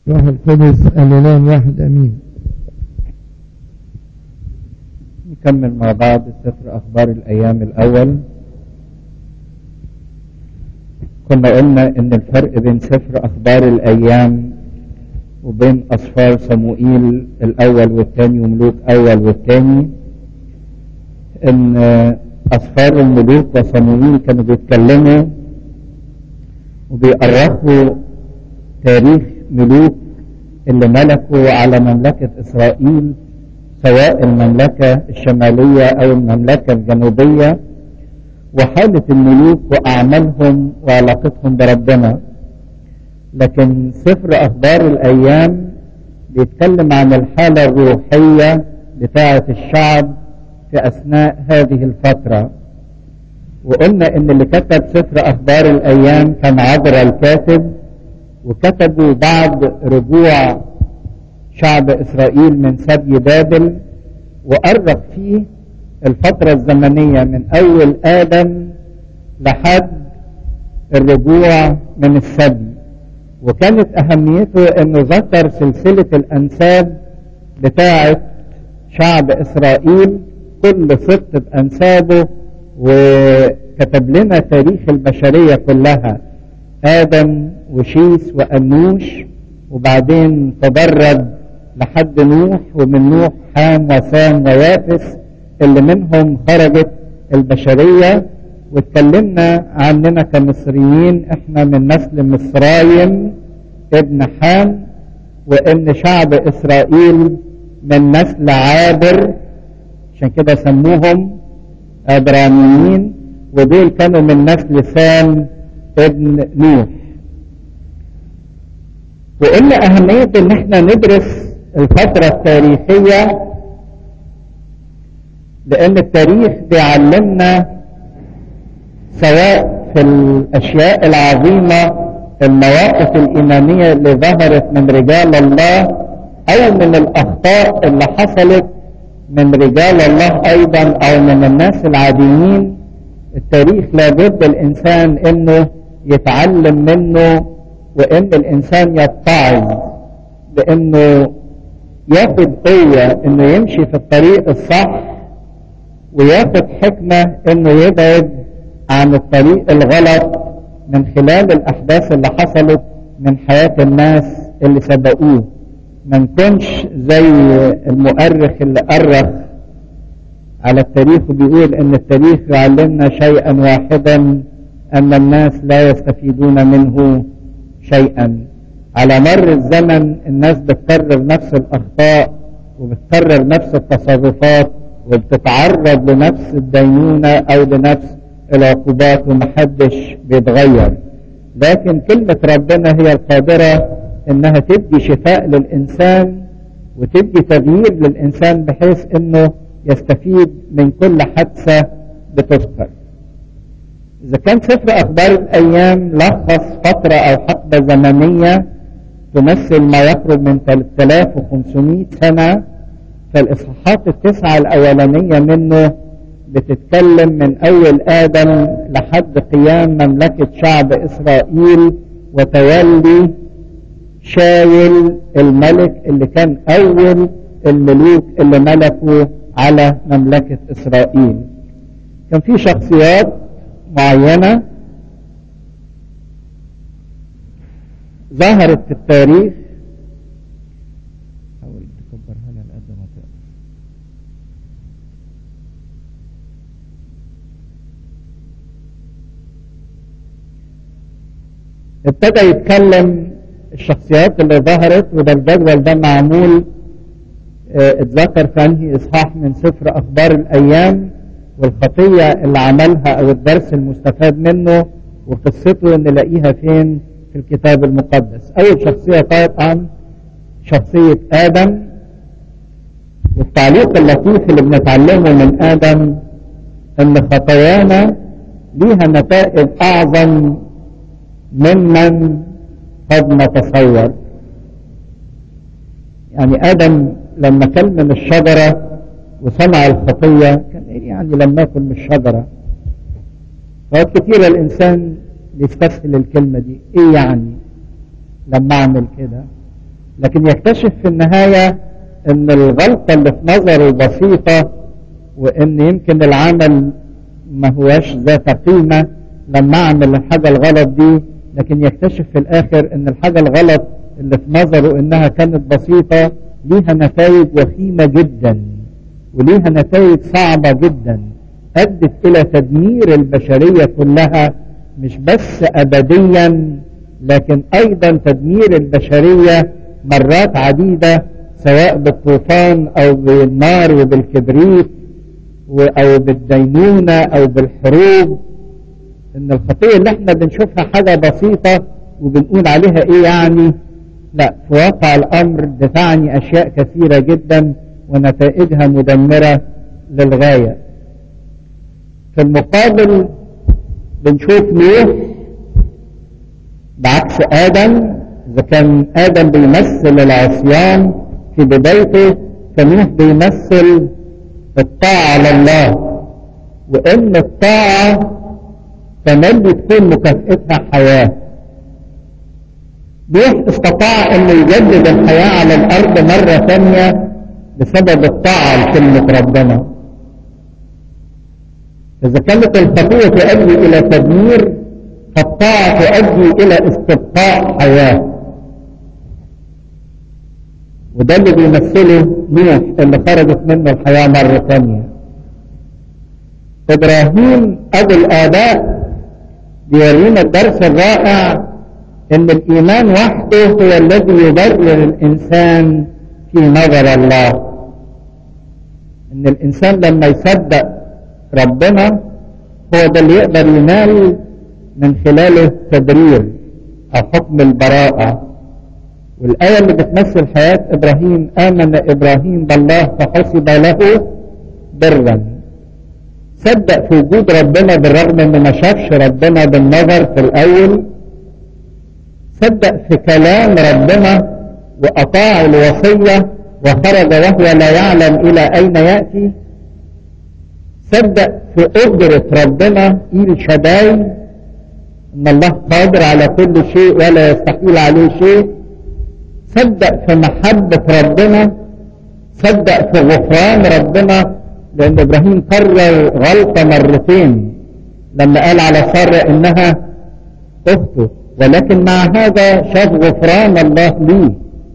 روح القدس الإله واحد أمين نكمل مع بعض سفر أخبار الأيام الأول كنا قلنا إن الفرق بين سفر أخبار الأيام وبين أسفار صموئيل الأول والثاني وملوك أول والثاني إن أسفار الملوك وصموئيل كانوا بيتكلموا وبيأرخوا تاريخ ملوك اللي ملكوا على مملكة إسرائيل سواء المملكة الشمالية أو المملكة الجنوبية وحالة الملوك وأعمالهم وعلاقتهم بربنا لكن سفر أخبار الأيام بيتكلم عن الحالة الروحية بتاعة الشعب في أثناء هذه الفترة وقلنا إن اللي كتب سفر أخبار الأيام كان عبر الكاتب وكتبوا بعد رجوع شعب إسرائيل من سبي بابل وأرخ فيه الفترة الزمنية من أول آدم لحد الرجوع من السبي وكانت أهميته أنه ذكر سلسلة الأنساب بتاعة شعب إسرائيل كل سبط بأنسابه وكتب لنا تاريخ البشرية كلها آدم وشيس وأنوش وبعدين تدرج لحد نوح ومن نوح حام وسام ويافس اللي منهم خرجت البشرية واتكلمنا عننا كمصريين احنا من نسل مصرايم ابن حام وان شعب اسرائيل من نسل عابر عشان كده سموهم ابرانيين ودول كانوا من نسل سام ابن نوح وقلنا اهمية ان احنا ندرس الفترة التاريخية لان التاريخ بيعلمنا سواء في الاشياء العظيمة المواقف الايمانية اللي ظهرت من رجال الله او من الاخطاء اللي حصلت من رجال الله ايضا او من الناس العاديين التاريخ لابد الانسان انه يتعلم منه وان الانسان يتعظ بانه ياخد قوة انه يمشي في الطريق الصح وياخد حكمة انه يبعد عن الطريق الغلط من خلال الاحداث اللي حصلت من حياة الناس اللي سبقوه ما نكونش زي المؤرخ اللي أرخ على التاريخ وبيقول ان التاريخ يعلمنا شيئا واحدا ان الناس لا يستفيدون منه شيئا على مر الزمن الناس بتكرر نفس الاخطاء وبتكرر نفس التصرفات وبتتعرض لنفس الدينونة او لنفس العقوبات ومحدش بيتغير لكن كلمة ربنا هي القادرة انها تدي شفاء للانسان وتدي تغيير للانسان بحيث انه يستفيد من كل حادثة بتذكر إذا كان سفر أخبار الأيام لخص فترة أو حقبة زمنية تمثل ما يقرب من 3500 سنة فالإصحاحات التسعة الأولانية منه بتتكلم من أول آدم لحد قيام مملكة شعب إسرائيل وتولي شاول الملك اللي كان أول الملوك اللي ملكوا على مملكة إسرائيل كان في شخصيات معينة ظهرت في التاريخ حاول تكبرها لها قد ما تقدر ابتدى يتكلم الشخصيات اللي ظهرت وده الجدول ده معمول اه اتذكر في انهي اصحاح من سفر اخبار الايام والخطية اللي عملها او الدرس المستفاد منه وقصته نلاقيها فين في الكتاب المقدس اول شخصية طبعا شخصية ادم والتعليق اللطيف اللي بنتعلمه من ادم ان خطايانا ليها نتائج اعظم ممن قد نتصور يعني ادم لما كل من الشجرة وصنع الخطية كان إيه يعني لما يكن من الشجرة فوقت كتير الإنسان بيستسهل الكلمة دي إيه يعني لما أعمل كده لكن يكتشف في النهاية ان الغلطة اللي في نظره بسيطة وان يمكن العمل ما هواش ذات قيمة لما اعمل الحاجة الغلط دي لكن يكتشف في الاخر ان الحاجة الغلط اللي في نظره انها كانت بسيطة ليها نتائج وخيمة جدا وليها نتائج صعبة جدا ادت الى تدمير البشرية كلها مش بس ابديا لكن ايضا تدمير البشرية مرات عديدة سواء بالطوفان او بالنار وبالكبريت او بالدينونة او بالحروب ان الخطية اللي احنا بنشوفها حاجة بسيطة وبنقول عليها ايه يعني لا في واقع الامر دفعني اشياء كثيرة جدا ونتائجها مدمرة للغاية في المقابل بنشوف نوح بعكس ادم اذا كان ادم بيمثل العصيان في بدايته فنوح بيمثل الطاعة لله وان الطاعة تملي تكون مكافئتها حياة نوح استطاع انه يجدد الحياة على الارض مرة ثانية بسبب الطاعة لكلمة ربنا إذا كانت الخطية تؤدي إلى تدمير فالطاعة تؤدي إلى استبقاء حياة وده اللي بيمثله نوح اللي خرجت منه الحياة مرة ثانية إبراهيم أبو الآباء بيورينا الدرس الرائع إن الإيمان وحده هو الذي يبرر الإنسان في نظر الله إن الإنسان لما يصدق ربنا هو ده اللي يقدر ينال من خلاله تبرير او حكم البراءة والآية اللي بتمثل حياة إبراهيم آمن إبراهيم بالله فحسب له برا صدق في وجود ربنا بالرغم انه ما شافش ربنا بالنظر في الأول صدق في كلام ربنا وأطاع الوصية وخرج وهو لا يعلم إلى أين يأتي صدق في قدرة ربنا إيل شداي إن الله قادر على كل شيء ولا يستحيل عليه شيء صدق في محبة ربنا صدق في غفران ربنا لأن إبراهيم قرر غلطة مرتين لما قال على سارة إنها أخته ولكن مع هذا شاف غفران الله ليه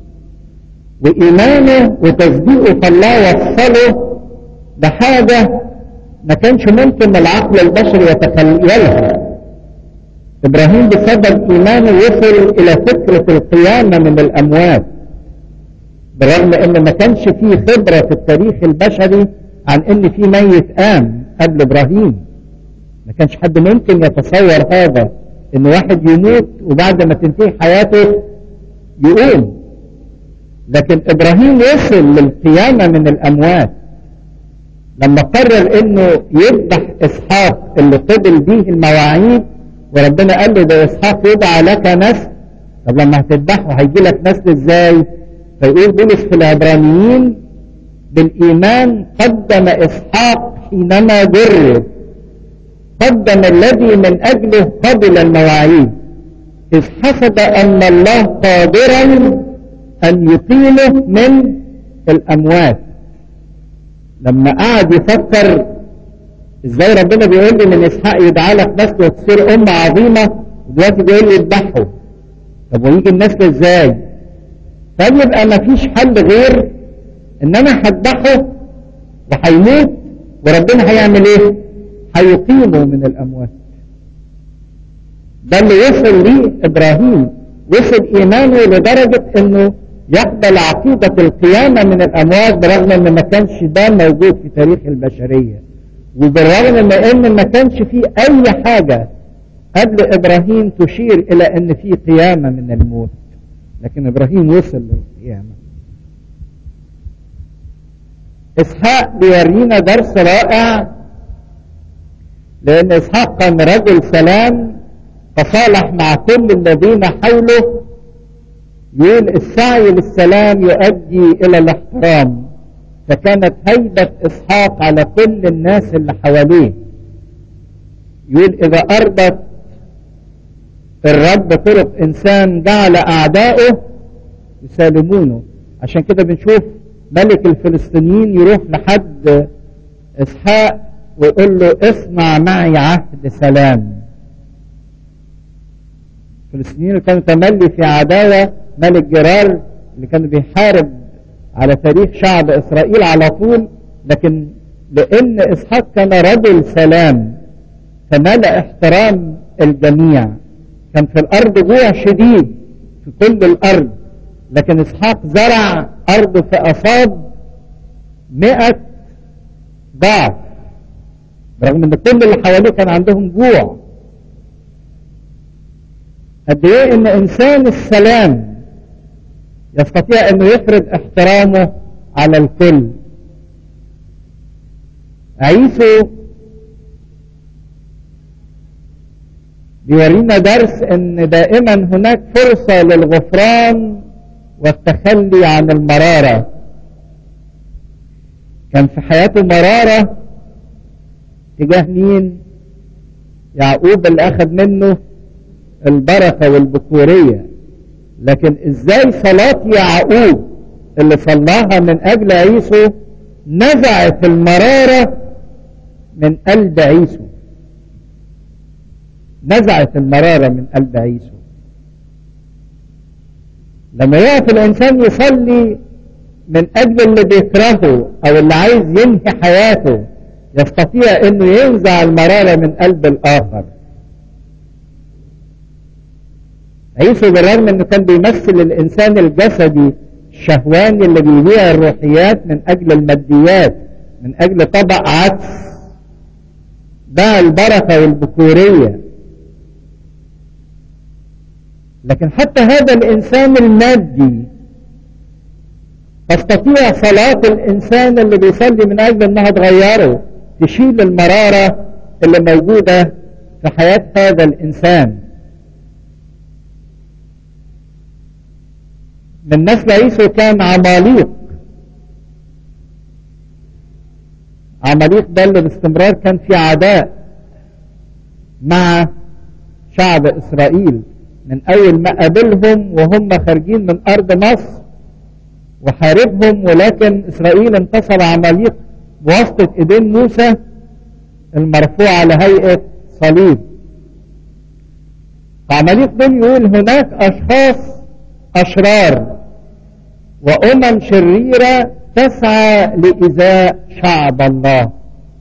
وإيمانه وتصديقه في الله وصله بحاجة ما كانش ممكن العقل البشري يتخيلها ابراهيم بسبب ايمانه وصل الى فكرة القيامة من الاموات بالرغم ان ما كانش فيه خبرة في التاريخ البشري عن ان في ميت قام قبل ابراهيم ما كانش حد ممكن يتصور هذا ان واحد يموت وبعد ما تنتهي حياته يقوم لكن ابراهيم وصل للقيامة من الاموات لما قرر انه يذبح اسحاق اللي قبل به المواعيد وربنا قال له ده اسحاق يدعى لك نسل طب لما هتذبحه هيجي لك نسل ازاي فيقول بولس في العبرانيين بالايمان قدم اسحاق حينما جرب قدم الذي من اجله قبل المواعيد اذ حسب ان الله قادرا ان يقيمه من الاموات لما قعد يفكر ازاي ربنا بيقول لي من اسحاق يدعى لك نسل وتصير امه عظيمه ودلوقتي بيقول لي اذبحه طب ويجي النسل ازاي؟ طب يبقى ما فيش حل غير ان انا هذبحه وهيموت وربنا هيعمل ايه؟ هيقيمه من الاموات ده اللي وصل ليه ابراهيم وصل ايمانه لدرجه انه يقبل عقيدة القيامة من الأموات برغم أن ما كانش ده موجود في تاريخ البشرية وبالرغم من أن ما كانش فيه أي حاجة قبل إبراهيم تشير إلى أن في قيامة من الموت لكن إبراهيم وصل للقيامة إسحاق بيورينا درس رائع لأن إسحاق كان رجل سلام تصالح مع كل الذين حوله يقول السعي للسلام يؤدي الى الاحترام فكانت هيبة اسحاق على كل الناس اللي حواليه يقول اذا ارضت الرب طرق انسان جعل اعدائه يسالمونه عشان كده بنشوف ملك الفلسطينيين يروح لحد اسحاق ويقول له اصنع معي عهد سلام الفلسطينيين اللي كانوا تملي في عداوة ملك جرار اللي كان بيحارب على تاريخ شعب إسرائيل على طول لكن لأن إسحاق كان رجل سلام فنال احترام الجميع كان في الأرض جوع شديد في كل الأرض لكن إسحاق زرع أرض فأصاب مئة ضعف برغم ان كل اللي حواليه كان عندهم جوع قد ايه ان انسان السلام يستطيع انه يفرض احترامه على الكل عيسو بيورينا درس ان دائما هناك فرصة للغفران والتخلي عن المرارة كان في حياته مرارة تجاه مين يعقوب اللي اخذ منه البركة والبكورية لكن ازاي صلاة يعقوب اللي صلاها من اجل عيسو نزعت المرارة من قلب عيسو نزعت المرارة من قلب عيسو لما يقف الانسان يصلي من اجل اللي بيكرهه او اللي عايز ينهي حياته يستطيع انه ينزع المرارة من قلب الاخر عيسو بالرغم انه كان بيمثل الانسان الجسدي الشهواني اللي بيبيع الروحيات من اجل الماديات من اجل طبق عدس باع البركة والبكورية لكن حتى هذا الانسان المادي تستطيع صلاة الانسان اللي بيصلي من اجل انها تغيره تشيل المرارة اللي موجودة في حياة هذا الانسان من نسل عيسو كان عماليق عماليق ده اللي باستمرار كان في عداء مع شعب اسرائيل من اول ما قابلهم وهم خارجين من ارض مصر وحاربهم ولكن اسرائيل انتصر عماليق بواسطة ايدين موسى المرفوع على هيئة صليب عماليق دول يقول هناك اشخاص اشرار وامم شريرة تسعى لإزاء شعب الله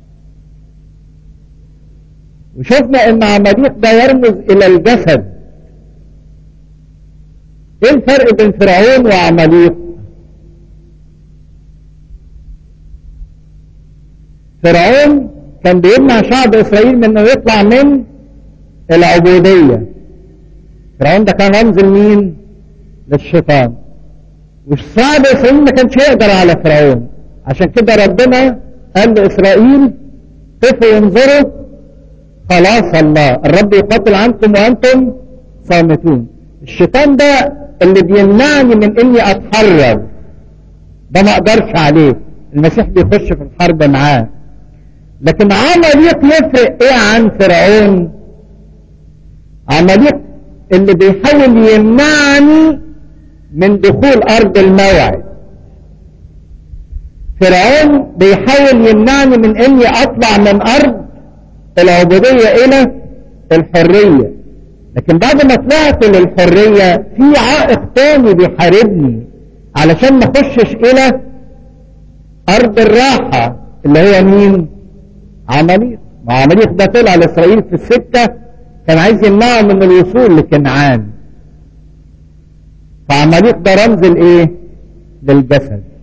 وشفنا ان عماليق ده يرمز الى الجسد ايه الفرق بين فرعون وعماليق فرعون كان بيمنع شعب اسرائيل من انه يطلع من العبودية فرعون ده كان رمز لمين للشيطان والشعب اسرائيل ما كانش يقدر على فرعون عشان كده ربنا قال لاسرائيل قفوا وانظروا خلاص الله الرب يقاتل عنكم وانتم صامتون الشيطان ده اللي بيمنعني من اني اتحرر ده ما اقدرش عليه المسيح بيخش في الحرب معاه لكن عمليق يفرق ايه عن فرعون عمليق اللي بيحاول يمنعني من دخول ارض الموعد فرعون بيحاول يمنعني من اني اطلع من ارض العبودية الى الحرية لكن بعد ما طلعت للحرية في عائق تاني بيحاربني علشان ما اخشش الى ارض الراحة اللي هي مين عماليق ما عماليق ده طلع لاسرائيل في السكة كان عايز يمنعه من الوصول لكنعان فعماليق ده رمز الايه للجسد